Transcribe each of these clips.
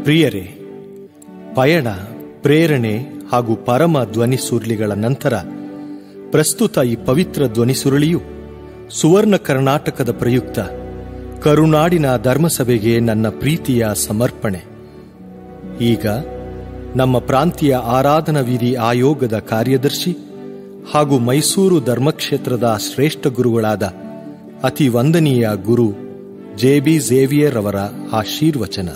ಪ್ರಿಯರೇ ಪಯಣ ಪ್ರೇರಣೆ ಹಾಗೂ ಪರಮ ಧ್ವನಿ ಸುರುಳಿಗಳ ನಂತರ ಪ್ರಸ್ತುತ ಈ ಪವಿತ್ರ ಧ್ವನಿ ಸುರುಳಿಯು ಸುವರ್ಣ ಕರ್ನಾಟಕದ ಪ್ರಯುಕ್ತ ಕರುನಾಡಿನ ಧರ್ಮಸಭೆಗೆ ನನ್ನ ಪ್ರೀತಿಯ ಸಮರ್ಪಣೆ ಈಗ ನಮ್ಮ ಪ್ರಾಂತೀಯ ಆರಾಧನಾ ವಿಧಿ ಆಯೋಗದ ಕಾರ್ಯದರ್ಶಿ ಹಾಗೂ ಮೈಸೂರು ಧರ್ಮಕ್ಷೇತ್ರದ ಶ್ರೇಷ್ಠ ಗುರುಗಳಾದ ಅತಿ ವಂದನೀಯ ಗುರು ಜೆ ಬಿ ಝೇವಿಯರ್ ಅವರ ಆಶೀರ್ವಚನ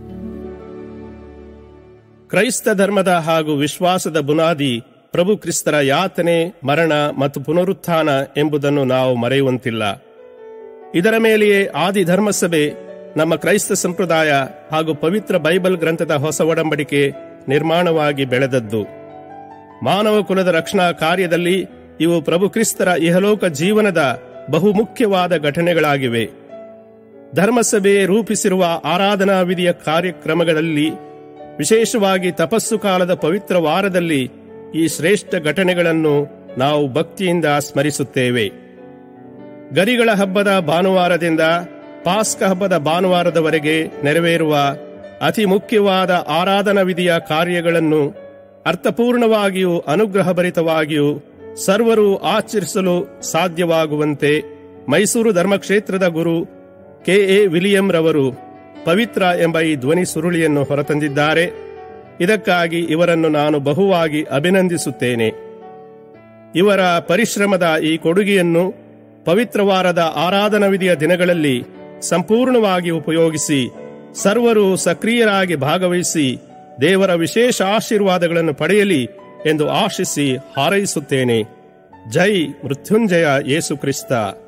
ಕ್ರೈಸ್ತ ಧರ್ಮದ ಹಾಗೂ ವಿಶ್ವಾಸದ ಬುನಾದಿ ಪ್ರಭು ಕ್ರಿಸ್ತರ ಯಾತನೆ ಮರಣ ಮತ್ತು ಪುನರುತ್ಥಾನ ಎಂಬುದನ್ನು ನಾವು ಮರೆಯುವಂತಿಲ್ಲ ಇದರ ಮೇಲೆಯೇ ಆದಿ ಧರ್ಮಸಭೆ ನಮ್ಮ ಕ್ರೈಸ್ತ ಸಂಪ್ರದಾಯ ಹಾಗೂ ಪವಿತ್ರ ಬೈಬಲ್ ಗ್ರಂಥದ ಹೊಸ ಒಡಂಬಡಿಕೆ ನಿರ್ಮಾಣವಾಗಿ ಬೆಳೆದದ್ದು ಮಾನವ ಕುಲದ ರಕ್ಷಣಾ ಕಾರ್ಯದಲ್ಲಿ ಇವು ಪ್ರಭು ಕ್ರಿಸ್ತರ ಇಹಲೋಕ ಜೀವನದ ಬಹುಮುಖ್ಯವಾದ ಘಟನೆಗಳಾಗಿವೆ ಧರ್ಮಸಭೆ ರೂಪಿಸಿರುವ ಆರಾಧನಾ ವಿಧಿಯ ಕಾರ್ಯಕ್ರಮಗಳಲ್ಲಿ ವಿಶೇಷವಾಗಿ ತಪಸ್ಸು ಕಾಲದ ಪವಿತ್ರ ವಾರದಲ್ಲಿ ಈ ಶ್ರೇಷ್ಠ ಘಟನೆಗಳನ್ನು ನಾವು ಭಕ್ತಿಯಿಂದ ಸ್ಮರಿಸುತ್ತೇವೆ ಗರಿಗಳ ಹಬ್ಬದ ಭಾನುವಾರದಿಂದ ಪಾಸ್ಕ ಹಬ್ಬದ ಭಾನುವಾರದವರೆಗೆ ನೆರವೇರುವ ಅತಿ ಮುಖ್ಯವಾದ ಆರಾಧನಾ ವಿಧಿಯ ಕಾರ್ಯಗಳನ್ನು ಅರ್ಥಪೂರ್ಣವಾಗಿಯೂ ಅನುಗ್ರಹಭರಿತವಾಗಿಯೂ ಸರ್ವರು ಆಚರಿಸಲು ಸಾಧ್ಯವಾಗುವಂತೆ ಮೈಸೂರು ಧರ್ಮಕ್ಷೇತ್ರದ ಗುರು ಕೆ ಎ ವಿಲಿಯಂ ರವರು ಪವಿತ್ರ ಎಂಬ ಈ ಧ್ವನಿ ಸುರುಳಿಯನ್ನು ಹೊರತಂದಿದ್ದಾರೆ ಇದಕ್ಕಾಗಿ ಇವರನ್ನು ನಾನು ಬಹುವಾಗಿ ಅಭಿನಂದಿಸುತ್ತೇನೆ ಇವರ ಪರಿಶ್ರಮದ ಈ ಕೊಡುಗೆಯನ್ನು ಪವಿತ್ರವಾರದ ಆರಾಧನಾ ವಿಧಿಯ ದಿನಗಳಲ್ಲಿ ಸಂಪೂರ್ಣವಾಗಿ ಉಪಯೋಗಿಸಿ ಸರ್ವರು ಸಕ್ರಿಯರಾಗಿ ಭಾಗವಹಿಸಿ ದೇವರ ವಿಶೇಷ ಆಶೀರ್ವಾದಗಳನ್ನು ಪಡೆಯಲಿ ಎಂದು ಆಶಿಸಿ ಹಾರೈಸುತ್ತೇನೆ ಜೈ ಮೃತ್ಯುಂಜಯ ಯೇಸು ಕ್ರಿಸ್ತ